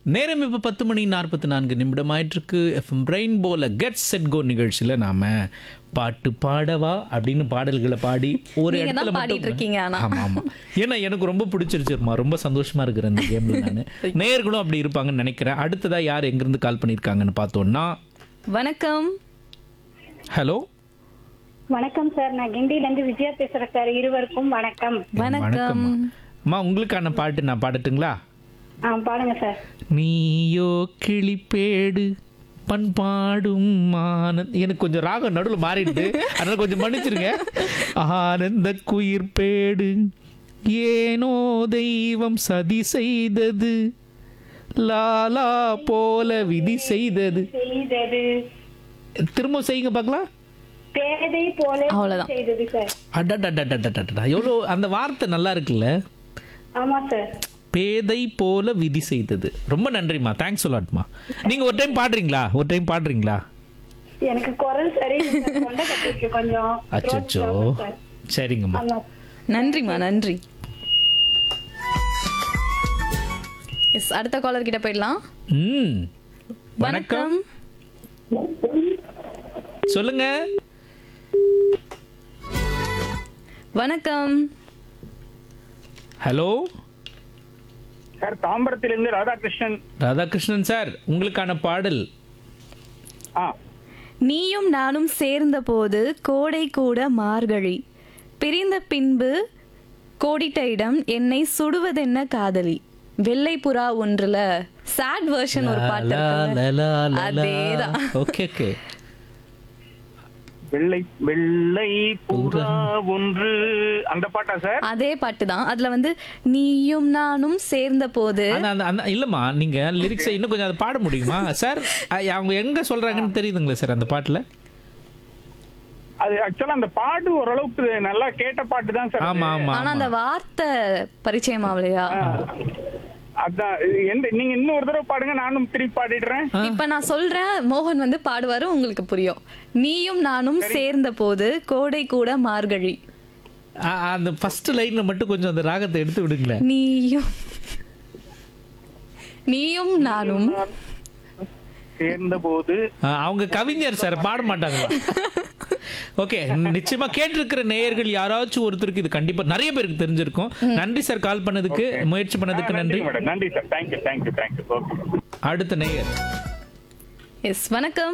நேரம் இப்போ பத்து மணி நாற்பத்தி நான்கு நிமிடம் ஆயிட்டிருக்கு எஃப்எம் ரெயின்போல கெட் செட் கோ நிகழ்ச்சியில் நாம பாட்டு பாடவா அப்படின்னு பாடல்களை பாடி ஒரு நீங்க தான் இடத்துல பாடிட்டு மட்டும் இருக்கீங்க ஆனா. ஆமா ஆமா ஏன்னா எனக்கு ரொம்ப பிடிச்சிருச்சுமா ரொம்ப சந்தோஷமா இருக்கிற இந்த கேம்ல நான் நேயர்களும் அப்படி இருப்பாங்கன்னு நினைக்கிறேன் அடுத்ததா யார் எங்கிருந்து கால் பண்ணியிருக்காங்கன்னு பார்த்தோம்னா வணக்கம் ஹலோ வணக்கம் சார் நான் கிண்டில இருந்து விஜயா பேசுறேன் சார் இருவருக்கும் வணக்கம் வணக்கம் அம்மா உங்களுக்கான பாட்டு நான் பாடட்டுங்களா ஆ பாடுங்க சார் நீயோ கிளிப்பேடு பண்பாடும் ஆனந்த் எனக்கு கொஞ்சம் ராகம் நடுவில் மாறிடுது அதனால கொஞ்சம் மன்னிச்சிருங்க ஆனந்த குயிர்பேடு ஏனோ தெய்வம் சதி செய்தது லாலா போல விதி செய்தது செய்தது திரும்ப செய்யுங்க பார்க்கலாம் பேதை போல அவ்வளவுதான். செய்தது சார் அடடடடடடடா எவ்வளோ அந்த வார்த்தை நல்லா இருக்குல்ல ஆமா சார் பேதை போல விதி செய்தது ரொம்ப நன்றிம்மா தேங்க்ஸ் சொல்லாட்மா நீங்க ஒரு டைம் பாடுறீங்களா ஒரு டைம் பாடுறீங்களா எனக்கு குரல் சரி கொண்ட கட்டிருக்கு கொஞ்சம் அச்சோ சார். சரிங்கம்மா ஆமா நன்றிம்மா நன்றி எஸ் அடுத்த காலர் கிட்ட போயிடலாம் ம் வணக்கம் சொல்லுங்க வணக்கம் ஹலோ சார் தாம்பரத்திலிருந்து ராதாகிருஷ்ணன் ராதாகிருஷ்ணன் சார் உங்களுக்கான பாடல் ஆ நீயும் நானும் சேர்ந்த போது கோடை கூட மார்கழி பிரிந்த பின்பு கோடிட்ட இடம் என்னை சுடுவதென்ன காதலி வெள்ளை புறா ஒன்றுல சேட் வெர்ஷன் ஒரு பாட்டு இருக்குல்ல? அதேதான் ஓகே ஓகே வெள்ளை வெள்ளை புறா ஒன்று அந்த பாட்டா சார் அதே பாட்டு தான் அதுல வந்து நீயும் நானும் சேர்ந்த போது அந்த அந்த அந்த இல்லைம்மா நீங்க லிரிக்ஸை இன்னும் கொஞ்சம் அதை பாட முடியுமா சார் அ- அவங்க எங்க சொல்றாங்கன்னு தெரியுதுங்களா சார் அந்த பாட்டுல அது ஆக்சுவலா அந்த பாட்டு ஓரளவுக்கு நல்லா கேட்ட பாட்டு தான் சார் ஆமா ஆமா ஆனா அந்த வார்த்தை பரிச்சயம் ஆகலையா அதான் இது எந்த நீங்க இன்னும் ஒரு தடவை பாடுங்க நானும் திருப்பி பாடிடுறேன் இப்ப நான் சொல்றேன் மோகன் வந்து பாடுவாரு உங்களுக்கு புரியும் நீயும் நானும் சேர்ந்த போது கோடை கூட மார்கழி அ- அந்த ஃபர்ஸ்ட் லைன்ல மட்டும் கொஞ்சம் அந்த ராகத்தை எடுத்து விடுங்களேன் நீயும் நீயும் நானும் சேர்ந்த போது ஆ, அவங்க கவிஞர் சார் பாட மாட்டாங்களா ஓகே நிச்சயமா கேட்டிருக்கிற நேயர்கள் யாராச்சும் ஒருத்தருக்கு இது கண்டிப்பா நிறைய பேருக்கு தெரிஞ்சிருக்கும் நன்றி சார் கால் பண்ணதுக்கு முயற்சி பண்ணதுக்கு நன்றி மேடம் நன்றி sir thank you thank you thank you okay அடுத்த நேயர் எஸ் வணக்கம்